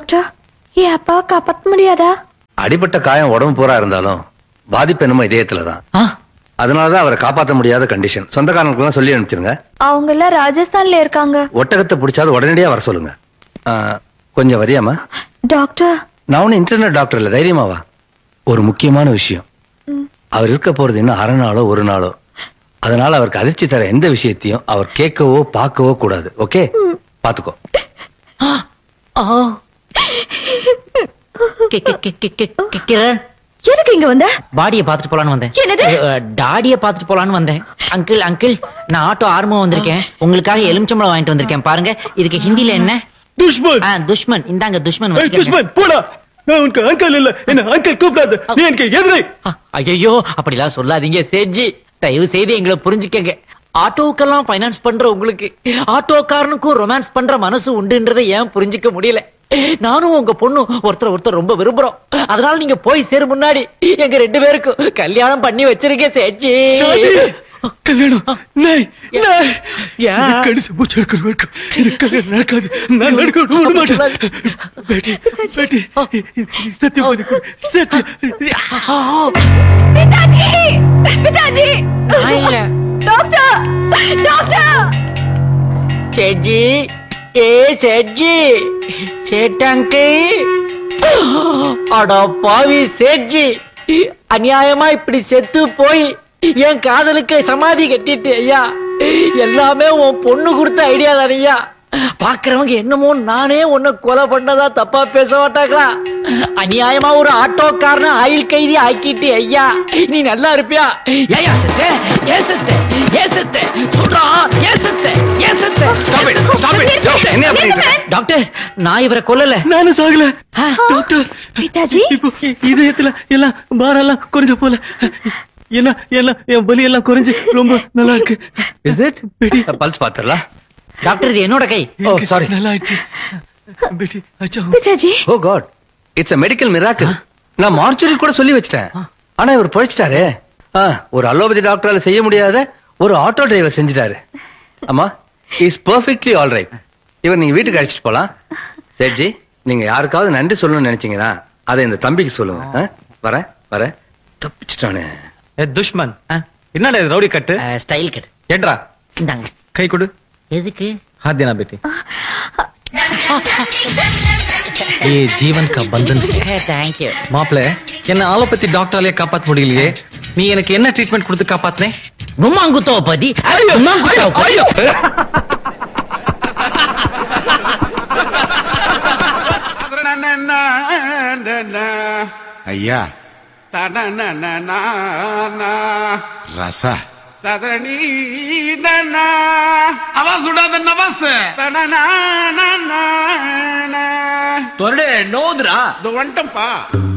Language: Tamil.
டாக்டர் என் அப்பாவை காப்பாற்ற முடியாதா அடிபட்ட காயம் உடம்பு பூரா இருந்தாலும் பாதிப்பு என்னமோ இதயத்துல தான் ஆ, அதனாலதான் அவரை காப்பாற்ற முடியாத கண்டிஷன் சொந்தக்காரங்களுக்குலாம் சொல்லி அனுப்பிச்சிருங்க அவங்க எல்லாம் ராஜஸ்தான்ல இருக்காங்க ஒட்டகத்தை பிடிச்சாது உடனடியா வர சொல்லுங்க ஆ, கொஞ்சம் வரியாமா டாக்டர் நான் ஒன்னும் இன்டர்நெட் டாக்டர் இல்ல தைரியமாவா ஒரு முக்கியமான விஷயம் ம். அவர் இருக்க போறது இன்னும் அரை நாளோ ஒரு நாளோ அதனால அவருக்கு அதிர்ச்சி தர எந்த விஷயத்தையும் அவர் கேட்கவோ பார்க்கவோ கூடாது ஓகே பாத்துக்கோ ஆ. கி- கி- கி- கி- கி- கி- கிரண் எதுக்கு இங்க வந்த பாடிய பாத்துட்டு போலான்னு வந்தேன் என்னது? அஹ், டாடிய பாத்துட்டு போலான்னு வந்தேன் அங்கிள் அங்கிள் நான் ஆட்டோ ஆர்மோ வந்திருக்கேன் உங்களுக்காக எலுமிச்சம்பழம் வாங்கிட்டு வந்திருக்கேன் பாருங்க இதுக்கு ஹிந்தில என்ன துஷ்மன் ஆ, துஷ்மன் இந்தாங்க துஷ்மன் ஏய், வச்சுக்கோங்க. துஷ்மன் போடா நான் உனக்கு அங்கிள் இல்ல என்ன அங்கிள் கூப்பிடாத நீ எனக்கு எதிரை ஐயோ அப்படிலாம் சொல்லாதீங்க சேஜி தயவு செய்து எங்களை புரிஞ்சுக்கங்க ஆட்டோக்கெல்லாம் ஃபைனான்ஸ் பண்ற உங்களுக்கு ஆட்டோக்காரனுக்கும் ரொமான்ஸ் பண்ற மனசு உண்டுன்றதை ஏன் புரிஞ்சுக்க முடியல நானும் உங்க பொண்ணு ஒருத்தர் ஒருத்தர் ரொம்ப விரும்புறோம் அதனால நீங்க போய் சேரும் முன்னாடி எங்க ரெண்டு பேருக்கும் கல்யாணம் பண்ணி வச்சிருக்கேன் சேஜி ஷாதி, கல்யாணம் நாய் நாய் ஏன்? எனக்கு கடிச்சு மூச்சு எடுக்கிற வரைக்கும் எனக்கு கல்யாணம் நடக்காது நான் நடக்க விட மாட்டேன் பேட்டி பேட்டி சத்தியம் பண்ணி கொடு. சத்தியம் பிதாஜி பிதாஜி நான் இல்ல. டாக்டர் டாக்டர் சேஜி ஏ சேஜி சேட்டாங்கே அட பாவி சேஜி அநியாயமா இப்படி செத்து போய் என் காதலுக்கு சமாதி கட்டிட்டு ஐயா எல்லாமே உன் பொண்ணு கொடுத்த ஐடியா தானையா பாக்குறவங்க என்னமோ நானே உன்னை கொலை பண்ணதா தப்பா பேச மாட்டாங்களா அநியாயமா ஒரு ஆட்டோக்காரன ஆயில் கைதி ஆக்கிட்டு ஐயா நீ நல்லா இருப்பியா ஏயா செத்த ஏன் செத்த ஏன் செத்த சொல்றா ஏன் செத்த ஏன் செத்த என்ன பண்ணிட்டு இருக்க? டாக்டர் நான் இவரை கொல்லல நானும் சாகல டாக்டர் பிதாஜி இப்போ இதயத்துல எல்லாம் பாரெல்லாம் குறைஞ்ச போல எல்லாம் எல்லாம் என் வலி எல்லாம் குறைஞ்சு ரொம்ப நல்லா இருக்கு Is it? பல்ஸ் பாத்துடலாம் டாக்டர் இது என்னோட கை ஓ சாரி நல்லா ஆயிடுச்சு பேட்டி அச்சா பிதாஜி oh god it's a medical miracle நான் மார்ச்சுரி கூட சொல்லி வச்சிட்டேன் ஆனா இவர் பொழைச்சிட்டாரே ஆ, ஒரு அலோபதி டாக்டரால செய்ய முடியாத ஒரு ஆட்டோ டிரைவர் செஞ்சுட்டாரு அம்மா இஸ் பெர்ஃபெக்ட்லி ஆல் ரைட் இவர் நீங்க வீட்டுக்கு அழைச்சிட்டு போலாம் சேட்ஜி நீங்க யாருக்காவது நன்றி சொல்லணும்னு நினைச்சீங்கன்னா அதை இந்த தம்பிக்கு சொல்லுங்க ஆ? வரேன் வரேன் தப்பிச்சிட்டானே ஏ துஷ்மன் என்னடா இது ரவுடி கட்டு ஸ்டைல் கட் ஏட்ரா இந்தாங்க கை கொடு எதுக்கு हाथ देना बेटी ये जीवन का बंधन है தேங்க்யூ மாப்பிள என்ன ஆலோபதி டாக்டராலே காப்பாத்த முடியலையே நீ எனக்கு என்ன ட்ரீட்மெண்ட் கொடுத்து காப்பாத்தினே கும்மாங்குத்தோ பதி கும்மாங்குத்தோ பதி ஐயா ரச அவ சுடாத நவாஸ் தொரடு நோதுரா இது வந்துட்டம்பா